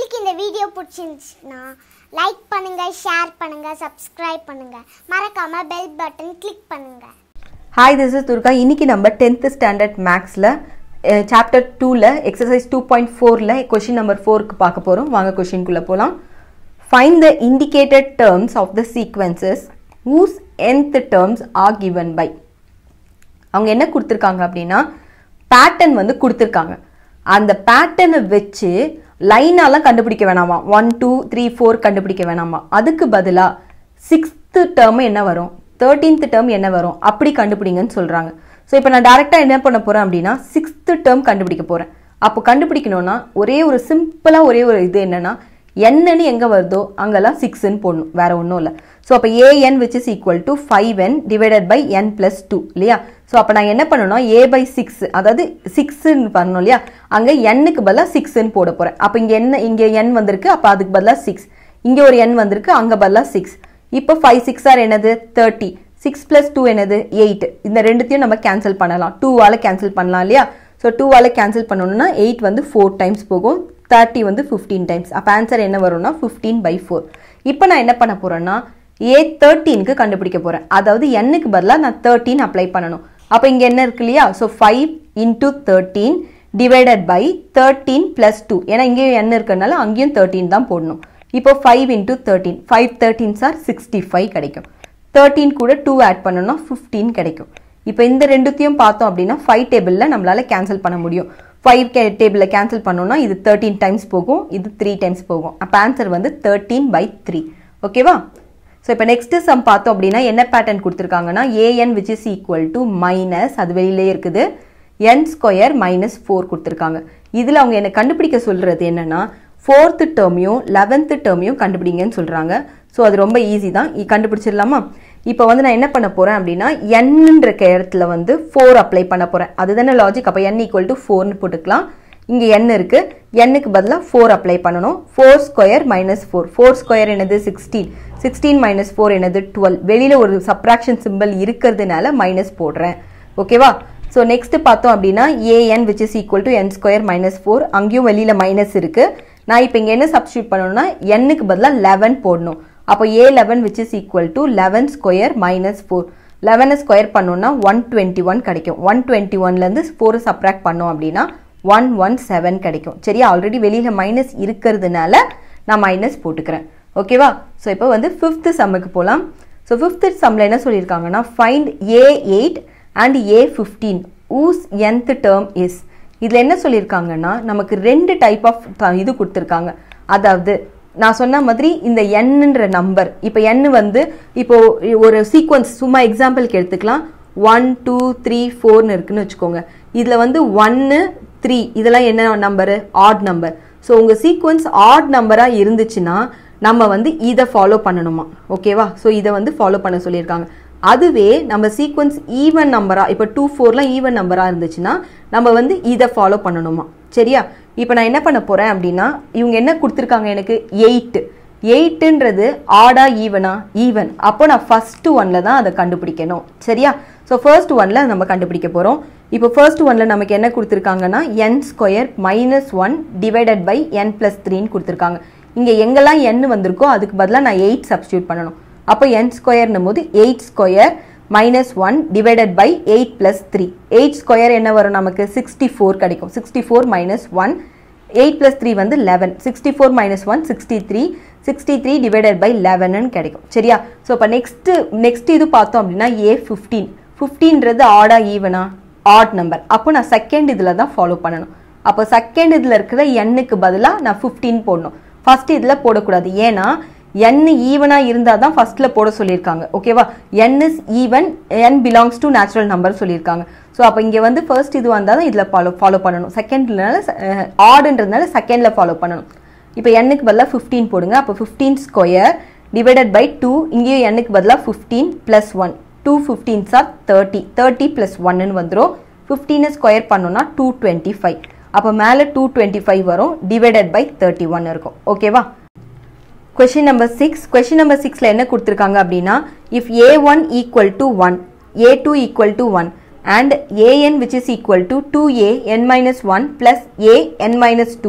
உங்களுக்கு இந்த வீடியோ பிடிச்சிருந்துச்சுன்னா லைக் பண்ணுங்க ஷேர் பண்ணுங்க சப்ஸ்கிரைப் பண்ணுங்க மறக்காம பெல் பட்டன் கிளிக் பண்ணுங்க ஹாய் திஸ் இஸ் துர்கா இன்னைக்கு நம்ம டென்த்து ஸ்டாண்டர்ட் மேக்ஸில் சாப்டர் டூவில் எக்ஸசைஸ் டூ பாயிண்ட் ஃபோரில் கொஷின் நம்பர் ஃபோருக்கு பார்க்க போகிறோம் வாங்க கொஷின்குள்ளே போகலாம் find the indicated terms of the sequences whose nth terms are given by அவங்க என்ன கொடுத்துருக்காங்க அப்படின்னா பேட்டர்ன் வந்து கொடுத்துருக்காங்க அந்த பேட்டர்னை வச்சு லைனாலாம் கண்டுபிடிக்க வேணாமா ஒன் டூ த்ரீ ஃபோர் கண்டுபிடிக்க வேணாமா அதுக்கு பதிலாக சிக்ஸ்த்து டேர்ம் என்ன வரும் தேர்ட்டீன்த் டேர்ம் என்ன வரும் அப்படி கண்டுபிடிங்கன்னு சொல்கிறாங்க ஸோ இப்போ நான் டேரெக்டாக என்ன பண்ண போகிறேன் அப்படின்னா சிக்ஸ்த்து டேர்ம் கண்டுபிடிக்க போகிறேன் அப்போ கண்டுபிடிக்கணும்னா ஒரே ஒரு சிம்பிளாக ஒரே ஒரு இது என்னன்னா என்னன்னு எங்கே வருதோ அங்கெல்லாம் சிக்ஸ்ன்னு போடணும் வேற ஒன்றும் இல்லை ஸோ அப்போ A N which is equal to five N divided by N plus two இல்லையா ஸோ அப்போ நான் என்ன பண்ணணும் ஏ பை சிக்ஸ் அதாவது சிக்ஸ்ன்னு பண்ணணும் இல்லையா அங்கே எண்ணுக்கு பதிலாக சிக்ஸ்ன்னு போட போகிறேன் அப்போ இங்கே என்ன இங்கே என் வந்திருக்கு அப்போ அதுக்கு பதிலாக சிக்ஸ் இங்கே ஒரு எண் வந்திருக்கு அங்கே பதிலாக சிக்ஸ் இப்போ ஃபைவ் சிக்ஸ் ஆர் என்னது தேர்ட்டி சிக்ஸ் ப்ளஸ் டூ என்னது எயிட் இந்த ரெண்டுத்தையும் நம்ம கேன்சல் பண்ணலாம் டூவால் கேன்சல் பண்ணலாம் இல்லையா ஸோ டூவால் கேன்சல் பண்ணணும்னா எயிட் வந்து ஃபோர் டைம்ஸ் போகும் தேர்ட்டி வந்து ஃபிஃப்டீன் டைம்ஸ் அப்போ ஆன்சர் என்ன வரும்னா ஃபிஃப்டீன் பை ஃபோர் இப்போ நான் என்ன பண்ண போகிறேன்னா ஏ தேர்ட்டீனுக்கு கண்டுபிடிக்க போகிறேன் அதாவது எண்ணுக்கு பதிலாக நான் தேர்ட்டீன் அப்ளை பண்ணணும் அப்போ இங்கே என்ன இருக்கு இல்லையா so five into thirteen divided by thirteen plus two ஏன்னா இங்கேயும் எண் இருக்கிறதுனால அங்கேயும் தேர்ட்டீன் தான் போடணும் இப்போ five into thirteen five thirteen சார் சிக்ஸ்டி ஃபைவ் கிடைக்கும் தேர்ட்டீன் கூட டூ ஆட் பண்ணோம்னா ஃபிஃப்டீன் கிடைக்கும் இப்போ இந்த ரெண்டுத்தையும் பார்த்தோம் அப்படின்னா ஃபைவ் டேபிளில் நம்மளால கேன்சல் பண்ண முடியும் ஃபைவ் கே டேபிளில் கேன்சல் பண்ணோம்னா இது தேர்ட்டீன் டைம்ஸ் போகும் இது த்ரீ டைம்ஸ் போகும் அப்போ ஆன்சர் வந்து தேர்ட்டீன் பை த்ரீ ஓகேவா ஸோ இப்போ நெக்ஸ்ட் சம் பார்த்தோம் அப்படின்னா என்ன பேட்டர்ன் கொடுத்துருக்காங்கன்னா A N which is equal to minus அது வெளியிலே இருக்குது என் ஸ்கொயர் மைனஸ் ஃபோர் கொடுத்துருக்காங்க இதில் அவங்க என்ன கண்டுபிடிக்க சொல்கிறது என்னன்னா ஃபோர்த்து டேர்மையும் லெவன்த்து டேர்மையும் கண்டுபிடிங்கன்னு சொல்கிறாங்க ஸோ அது ரொம்ப ஈஸி தான் இ- கண்டுபிடிச்சிடலாமா இப்போ வந்து நான் என்ன பண்ண போகிறேன் அப்படின்னா எண்ணுன்ற இடத்துல வந்து ஃபோர் அப்ளை பண்ண போகிறேன் அதுதானே லாஜிக் அப்போ என் ஈக்குவல் டு ஃபோர்னு போட்டுக்கலாம் இங்கே என் இருக்கு எண்ணுக்கு பதிலாக ஃபோர் அப்ளை பண்ணணும் four square minus four four square என்னது சிக்ஸ்டீன் சிக்ஸ்டீன் மைனஸ் ஃபோர் என்னது டுவெல் வெளியில் ஒரு சப்ராக்ஷன் சிம்பிள் இருக்கிறதுனால மைனஸ் போடுறேன் ஓகேவா ஸோ நெக்ஸ்ட் பார்த்தோம் அப்படின்னா AN which is equal to N square minus four அங்கேயும் வெளியில் மைனஸ் இருக்கு நான் இப்போ இங்கே என்ன சப்ஸ்டியூட் பண்ணணும்னா எண்ணுக்கு பதிலாக லெவன் போடணும் அப்போ A eleven which is equal to eleven square minus four லெவனை ஸ்கொயர் பண்ணோம்னா ஒன் டுவெண்ட்டி ஒன் கிடைக்கும் ஒன் டுவெண்ட்டி ஒன்லேருந்து ஃபோரை சப்ராக்ட் பண்ணோம் அப்படின்னா ஒன் ஒன் செவன் கிடைக்கும் சரியா ஆல்ரெடி வெளியில் மைனஸ் இருக்கிறதுனால நான் மைனஸ் போட்டுக்கிறேன் ஓகேவா ஸோ இப்போ வந்து ஃபிஃப்த்து சம்முக்கு போகலாம் ஸோ ஃபிஃப்த்து சம்மில் என்ன சொல்லியிருக்காங்கன்னா find A eight and A fifteen whose nth term is இதில் என்ன சொல்லியிருக்காங்கன்னா நமக்கு ரெண்டு டைப் ஆஃப் இது கொடுத்துருக்காங்க அதாவது நான் சொன்ன மாதிரி இந்த எண்ணுன்ற நம்பர் இப்போ எண் வந்து இப்போ ஒரு சீக்வன்ஸ் சும்மா எக்ஸாம்பிளுக்கு எடுத்துக்கலாம் ஒன் டூ த்ரீ ஃபோர்னு இருக்குன்னு வச்சுக்கோங்க இதில் வந்து ஒன்று த்ரீ இதெல்லாம் என்ன நம்பரு ஆட் நம்பர் ஸோ உங்கள் சீக்வன்ஸ் ஆட் நம்பராக இருந்துச்சுன்னா நம்ம வந்து இதை ஃபாலோ பண்ணணுமா ஓகேவா ஸோ இதை வந்து ஃபாலோ பண்ண சொல்லியிருக்காங்க அதுவே நம்ம சீக்வன்ஸ் ஈவன் நம்பராக இப்போ டூ ஃபோர்லாம் ஈவன் நம்பராக இருந்துச்சுன்னா நம்ம வந்து இதை ஃபாலோ பண்ணணுமா சரியா இப்போ நான் என்ன பண்ண போகிறேன் அப்படின்னா இவங்க என்ன கொடுத்துருக்காங்க எனக்கு எயிட்டு எயிட்டுன்றது ஆடா ஈவனா ஈவன் அப்போ நான் ஃபர்ஸ்ட் ஒன்ல தான் அதை கண்டுபிடிக்கணும் சரியா ஸோ ஃபர்ஸ்ட் ஒன்ல நம்ம கண்டுபிடிக்க போகிறோம் இப்போ ஃபர்ஸ்ட் ஒன்ல நமக்கு என்ன கொடுத்துருக்காங்கன்னா N square minus one divided by N plus த்ரீன்னு கொடுத்துருக்காங்க இங்கே எங்கெல்லாம் என் வந்திருக்கோ அதுக்கு பதிலாக நான் எயிட் சப்ஸ்டியூட் பண்ணணும் அப்போ என் ஸ்கொயர்னும் போது eight square minus one divided by eight plus three eight square என்ன வரும் நமக்கு சிக்ஸ்டி ஃபோர் கிடைக்கும் sixty four minus one eight plus three வந்து eleven sixty four minus one sixty three sixty three divided by லெவன்னு கிடைக்கும் சரியா so இப்போ next next இது பார்த்தோம் அப்படின்னா ஏ ஃபிஃப்டீன் ஃபிஃப்டீன்றது ஆடா ஈவனா ஆட் நம்பர் அப்போ நான் செகண்ட் இதில் தான் ஃபாலோ பண்ணணும் அப்போ செகண்ட் இதில் இருக்கிற எண்ணுக்கு பதிலாக நான் ஃபிஃப்டீன் போடணும் ஃபர்ஸ்ட் இதில் போடக்கூடாது ஏன்னா என் ஈவனாக இருந்தால் தான் ஃபர்ஸ்ட்டில் போட சொல்லியிருக்காங்க ஓகேவா N is even N belongs to natural number சொல்லியிருக்காங்க ஸோ அப்போ இங்கே வந்து ஃபர்ஸ்ட் இது வந்தால் தான் இதில் ஃபாலோ ஃபாலோ பண்ணணும் செகண்ட்னால ஆடுன்றதுனால செகண்டில் ஃபாலோ பண்ணணும் இப்போ எண்ணுக்கு பதிலாக ஃபிஃப்டீன் போடுங்க அப்போ fifteen square divided by two இங்கேயும் எண்ணுக்கு பதிலாக fifteen plus one two fifteens are thirty thirty plus ஒன்னு வந்துடும் ஃபிஃப்டீனை ஸ்கொயர் பண்ணோம்னா டூ டுவெண்ட்டி ஃபைவ் அப்போ மேலே டூ டுவெண்ட்டி ஃபைவ் வரும் டிவைடட் பை தேர்ட்டி ஒன் இருக்கும் ஓகேவா question number six question number சிக்ஸில் என்ன கொடுத்துருக்காங்க அப்படின்னா if a one equal to one a two equal to one and a n which is equal to two a n minus one plus a n minus two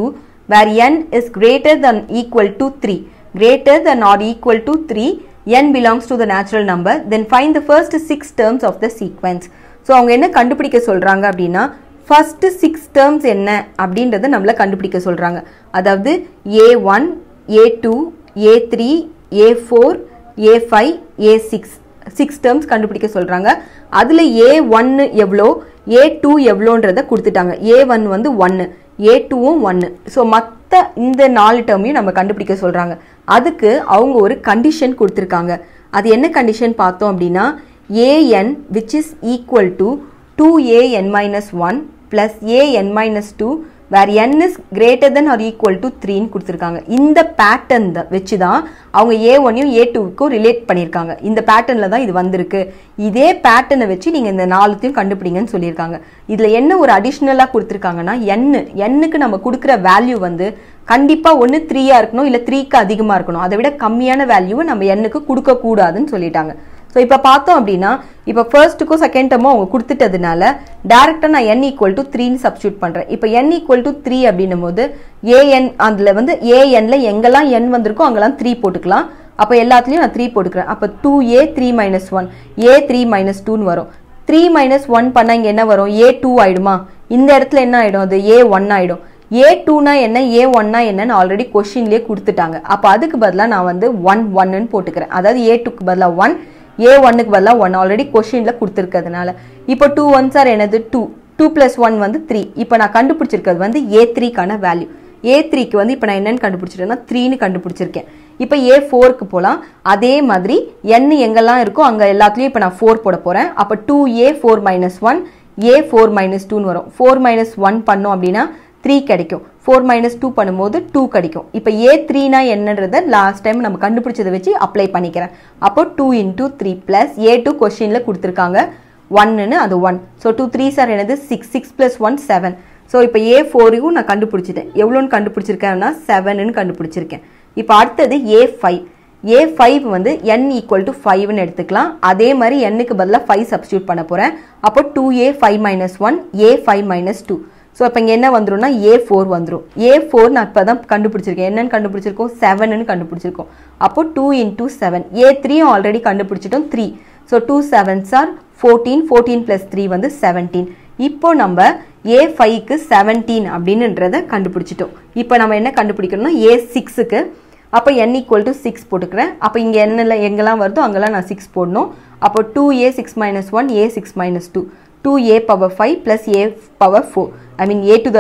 where n is greater than equal to three greater than or equal to three n belongs to the natural number then find the first six terms of the sequence so அவங்க என்ன கண்டுபிடிக்க சொல்கிறாங்க அப்படின்னா first six terms என்ன அப்படின்றத நம்மள கண்டுபிடிக்க சொல்கிறாங்க அதாவது a one a two a three a four a five a six six terms கண்டுபிடிக்க சொல்கிறாங்க அதில் ஏ ஒன்று எவ்வளோ ஏ டூ எவ்வளோன்றத கொடுத்துட்டாங்க ஏ ஒன் வந்து ஒன்று ஏ டூவும் ஒன்று ஸோ மற்ற இந்த நாலு டேர்மையும் நம்ம கண்டுபிடிக்க சொல்கிறாங்க அதுக்கு அவங்க ஒரு கண்டிஷன் கொடுத்துருக்காங்க அது என்ன கண்டிஷன் பார்த்தோம் அப்படின்னா AN which is equal to two a n minus one plus a n minus two where n is greater than or equal to த்ரீன்னு கொடுத்துருக்காங்க இந்த பேட்டர்ன் வச்சு தான் அவங்க ஏ ஒன்னையும் ஏ டூக்கும் ரிலேட் பண்ணியிருக்காங்க இந்த பேட்டர்னில் தான் இது வந்திருக்கு இதே பேட்டர்னை வச்சு நீங்கள் இந்த நாலுத்தையும் கண்டுபிடிங்கன்னு சொல்லியிருக்காங்க இதில் என்ன ஒரு அடிஷ்னலாக கொடுத்துருக்காங்கன்னா என்னு எண்ணுக்கு நம்ம கொடுக்குற வேல்யூ வந்து கண்டிப்பாக ஒன்று த்ரீயாக இருக்கணும் இல்லை த்ரீக்கு அதிகமாக இருக்கணும் அதை விட கம்மியான வேல்யூவை நம்ம எண்ணுக்கு கொடுக்கக்கூடாதுன்னு சொல்லிட்டாங்க ஸோ இப்போ பார்த்தோம் அப்படின்னா இப்போ ஃபர்ஸ்ட்டுக்கும் செகண்ட் டேர்மும் அவங்க கொடுத்துட்டதுனால டேரெக்டாக நான் என் ஈக்குவல் டு த்ரீன்னு சப்ஸ்டியூட் பண்ணுறேன் இப்போ என் ஈக்குவல் டு த்ரீ அப்படின்னும் போது ஏஎன் அதில் வந்து ஏஎன்ல எங்கெல்லாம் என் வந்திருக்கோ அங்கெல்லாம் த்ரீ போட்டுக்கலாம் அப்போ எல்லாத்துலேயும் நான் த்ரீ போட்டுக்கிறேன் அப்போ two a three minus one a three minus டூன்னு வரும் த்ரீ மைனஸ் ஒன் பண்ணால் இங்கே என்ன வரும் ஏ டூ ஆயிடுமா இந்த இடத்துல என்ன ஆகிடும் அது ஏ ஒன் ஆகிடும் ஏ டூனா என்ன ஏ ஒன்னா என்னன்னு ஆல்ரெடி கொஷின்லேயே கொடுத்துட்டாங்க அப்போ அதுக்கு பதிலாக நான் வந்து ஒன் ஒன்னு போட்டுக்கிறேன் அதாவது ஏ டூக்கு பதிலாக ஒன் ஏ ஒன்னுக்கு பதிலாக ஒன் ஆல்ரெடி கொஷினில் கொடுத்துருக்கிறதுனால இப்போ டூ ஒன் சார் என்னது டூ டூ ப்ளஸ் ஒன் வந்து த்ரீ இப்போ நான் கண்டுபிடிச்சிருக்கிறது வந்து ஏ த்ரீக்கான வேல்யூ ஏ த்ரீக்கு வந்து இப்போ நான் என்னென்னு கண்டுபிடிச்சிருக்கேன்னா த்ரீன்னு கண்டுபிடிச்சிருக்கேன் இப்போ ஏ ஃபோருக்கு போகலாம் அதே மாதிரி என் எங்கெல்லாம் இருக்கோ அங்கே எல்லாத்துலேயும் இப்போ நான் ஃபோர் போட போகிறேன் அப்போ two a four minus one a four minus டூன்னு வரும் ஃபோர் மைனஸ் ஒன் பண்ணோம் அப்படின்னா த்ரீ கிடைக்கும் ஃபோர் மைனஸ் டூ பண்ணும்போது டூ கிடைக்கும் இப்போ ஏ த்ரீனா என்னன்றதை லாஸ்ட் டைம் நம்ம கண்டுபிடிச்சதை வச்சு அப்ளை பண்ணிக்கிறேன் அப்போ two into three plus a two கொஸ்டினில் கொடுத்துருக்காங்க ஒன்னுன்னு அது ஒன் ஸோ டூ த்ரீ சார் என்னது six six plus one seven so இப்போ ஏ ஃபோரையும் நான் கண்டுபிடிச்சிட்டேன் எவ்வளோன்னு கண்டுபிடிச்சிருக்கேன்னா செவனுன்னு கண்டுபிடிச்சிருக்கேன் இப்போ அடுத்தது ஏ ஃபைவ் ஏ ஃபைவ் வந்து என் ஈக்குவல் டு ஃபைவ்னு எடுத்துக்கலாம் அதே மாதிரி எண்ணுக்கு பதிலாக ஃபைவ் சப்ஸ்டியூட் பண்ண போகிறேன் அப்போ two a five minus one a five minus two so இப்போ இங்கே என்ன வந்துரும்னா ஏ ஃபோர் வந்துடும் ஏ ஃபோர் நான் இப்போ தான் கண்டுபிடிச்சிருக்கேன் என்னன்னு கண்டுபிடிச்சிருக்கோம் செவன்னு கண்டுபிடிச்சிருக்கோம் அப்போ டூ இன்டூ செவன் ஏ த்ரீயும் ஆல்ரெடி கண்டுபிடிச்சிட்டோம் three so two sevens are fourteen fourteen plus three வந்து செவன்டீன் இப்போ நம்ம ஏ ஃபைவ்க்கு செவன்டீன் அப்படின்றத கண்டுபிடிச்சிட்டோம் இப்போ நம்ம என்ன கண்டுபிடிக்கணும்னா ஏ சிக்ஸுக்கு அப்போ என் ஈக்குவல் டு சிக்ஸ் போட்டுக்கிறேன் அப்போ இங்கே என்னெல்லாம் எங்கெல்லாம் வருதோ அங்கெல்லாம் நான் சிக்ஸ் போடணும் அப்போ two a six minus one a six minus two two a power five plus a power four I mean a to the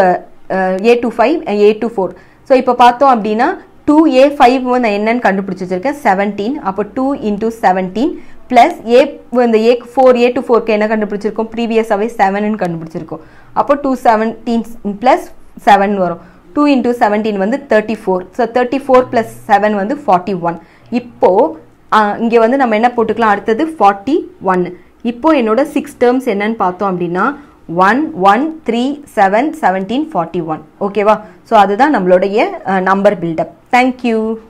a to five a to four so இப்போ பார்த்தோம் அப்படின்னா டூ ஏ ஃபைவ் வந்து என்னன்னு கண்டுபிடிச்சி வச்சிருக்கேன் seventeen அப்போ two into seventeen plus a இந்த a four A to ஃபோருக்கு என்ன கண்டுபிடிச்சிருக்கோம் ப்ரீவியஸாகவே செவனுன்னு கண்டுபிடிச்சிருக்கோம் அப்போ டூ செவன்டீன் ப்ளஸ் செவன் வரும் டூ இன்டூ செவன்டீன் வந்து thirty four so thirty four plus seven வந்து ஃபார்ட்டி ஒன் இப்போது இங்கே வந்து நம்ம என்ன போட்டுக்கலாம் அடுத்தது ஃபார்ட்டி ஒன் இப்போ என்னோட சிக்ஸ் டேர்ம்ஸ் என்னன்னு பார்த்தோம் அப்படின்னா one one three seven seventeen forty one ஓகேவா ஸோ அதுதான் நம்மளுடைய நம்பர் பில்டப் தேங்க்யூ